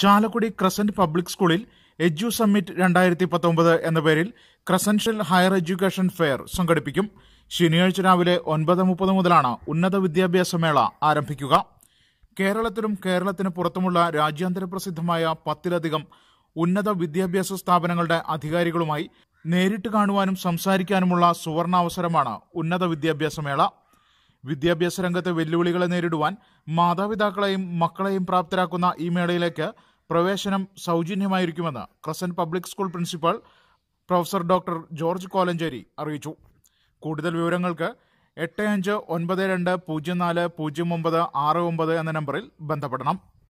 Chalakudy Crescent public സ്കൂളിൽ edu summit രണ്ടായിരത്തി പത്തൊമ്പത് എന്ന പേരിൽ ക്രസൻഷ്യൽ ഹയർ എഡ്യൂക്കേഷൻ ഫെയർ സംഘടിപ്പിക്കും ശനിയാഴ്ച രാവിലെ ഒൻപത് മുപ്പത് മുതലാണ് ഉന്നത വിദ്യാഭ്യാസ മേള ആരംഭിക്കുക കേരളത്തിലും കേരളത്തിന് പുറത്തുമുള്ള രാജ്യാന്തര പ്രസിദ്ധമായ പത്തിലധികം ഉന്നത വിദ്യാഭ്യാസ സ്ഥാപനങ്ങളുടെ അധികാരികളുമായി നേരിട്ട് കാണുവാനും സംസാരിക്കാനുമുള്ള സുവർണാവസരമാണ് ഉന്നത വിദ്യാഭ്യാസ മേള വിദ്യാഭ്യാസ രംഗത്തെ വെല്ലുവിളികളെ നേരിടുവാൻ മാതാപിതാക്കളെയും മക്കളെയും പ്രാപ്തരാക്കുന്ന ഈ മേളയിലേക്ക് പ്രവേശനം സൗജന്യമായിരിക്കുമെന്ന് Crescent public school principal professor doctor George Kolenchery അറിയിച്ചു കൂടുതൽ വിവരങ്ങൾക്ക് എട്ട് അഞ്ച് ഒൻപത് രണ്ട് പൂജ്യം നാല് പൂജ്യം ഒമ്പത് ആറ് ഒമ്പത് എന്ന നമ്പറിൽ ബന്ധപ്പെടണം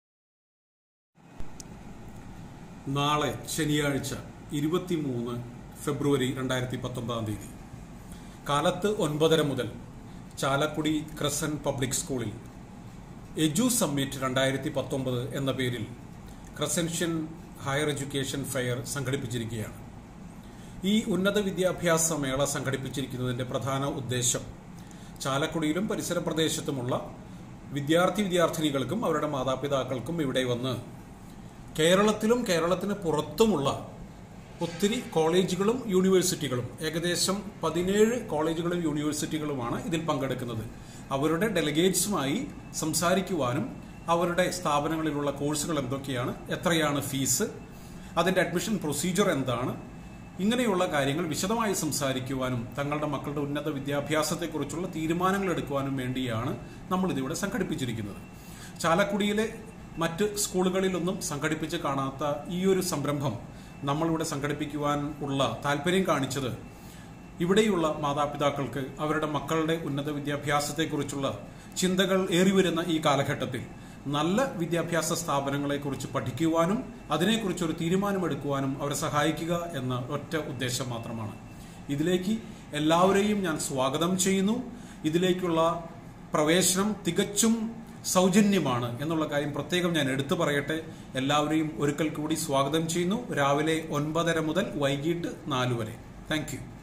നാളെ ശനിയാഴ്ച ഇരുപത്തിമൂന്ന് ഫെബ്രുവരി രണ്ടായിരത്തി പത്തൊമ്പതാം തീയതി കാലത്ത് ഒൻപതര മുതൽ ചാലക്കുടി ക്രസൻ പബ്ലിക് സ്കൂളിൽ എജു സമ്മിറ്റ് രണ്ടായിരത്തി പത്തൊമ്പത് എന്ന പേരിൽ ക്രസൻഷ്യൻ ഹയർ എഡ്യൂക്കേഷൻ ഫെയർ സംഘടിപ്പിച്ചിരിക്കുകയാണ് ഈ ഉന്നത വിദ്യാഭ്യാസ മേള സംഘടിപ്പിച്ചിരിക്കുന്നതിന്റെ പ്രധാന ഉദ്ദേശം ചാലക്കുടിയിലും പരിസര പ്രദേശത്തുമുള്ള വിദ്യാർത്ഥി വിദ്യാർത്ഥിനികൾക്കും അവരുടെ മാതാപിതാക്കൾക്കും ഇവിടെ വന്ന് കേരളത്തിലും കേരളത്തിന് പുറത്തുമുള്ള ഒത്തിരി കോളേജുകളും യൂണിവേഴ്സിറ്റികളും ഏകദേശം പതിനേഴ് കോളേജുകളും യൂണിവേഴ്സിറ്റികളുമാണ് ഇതിൽ പങ്കെടുക്കുന്നത് അവരുടെ ഡെലിഗേറ്റ്സുമായി സംസാരിക്കുവാനും അവരുടെ സ്ഥാപനങ്ങളിലുള്ള കോഴ്സുകൾ എന്തൊക്കെയാണ് എത്രയാണ് ഫീസ് അതിന്റെ അഡ്മിഷൻ പ്രൊസീജിയർ എന്താണ് ഇങ്ങനെയുള്ള കാര്യങ്ങൾ വിശദമായി സംസാരിക്കുവാനും തങ്ങളുടെ മക്കളുടെ ഉന്നത വിദ്യാഭ്യാസത്തെക്കുറിച്ചുള്ള തീരുമാനങ്ങൾ എടുക്കുവാനും വേണ്ടിയാണ് നമ്മൾ ഇതിവിടെ സംഘടിപ്പിച്ചിരിക്കുന്നത് ചാലക്കുടിയിലെ മറ്റ് സ്കൂളുകളിലൊന്നും സംഘടിപ്പിച്ച് കാണാത്ത ഈ ഒരു സംരംഭം നമ്മളിവിടെ സംഘടിപ്പിക്കുവാൻ ഉള്ള താല്പര്യം കാണിച്ചത് ഇവിടെയുള്ള മാതാപിതാക്കൾക്ക് അവരുടെ മക്കളുടെ ഉന്നത വിദ്യാഭ്യാസത്തെക്കുറിച്ചുള്ള ചിന്തകൾ ഏറിവരുന്ന ഈ കാലഘട്ടത്തിൽ നല്ല വിദ്യാഭ്യാസ സ്ഥാപനങ്ങളെക്കുറിച്ച് പഠിക്കുവാനും അതിനെക്കുറിച്ച് ഒരു തീരുമാനമെടുക്കുവാനും അവരെ സഹായിക്കുക എന്ന ഒറ്റ ഉദ്ദേശം മാത്രമാണ് ഇതിലേക്ക് എല്ലാവരെയും ഞാൻ സ്വാഗതം ചെയ്യുന്നു ഇതിലേക്കുള്ള പ്രവേശനം തികച്ചും സൗജന്യമാണ് എന്നുള്ള കാര്യം പ്രത്യേകം ഞാൻ എടുത്തു പറയട്ടെ എല്ലാവരെയും ഒരിക്കൽ കൂടി സ്വാഗതം ചെയ്യുന്നു രാവിലെ ഒൻപതര മുതൽ വൈകിട്ട് നാലു വരെ താങ്ക്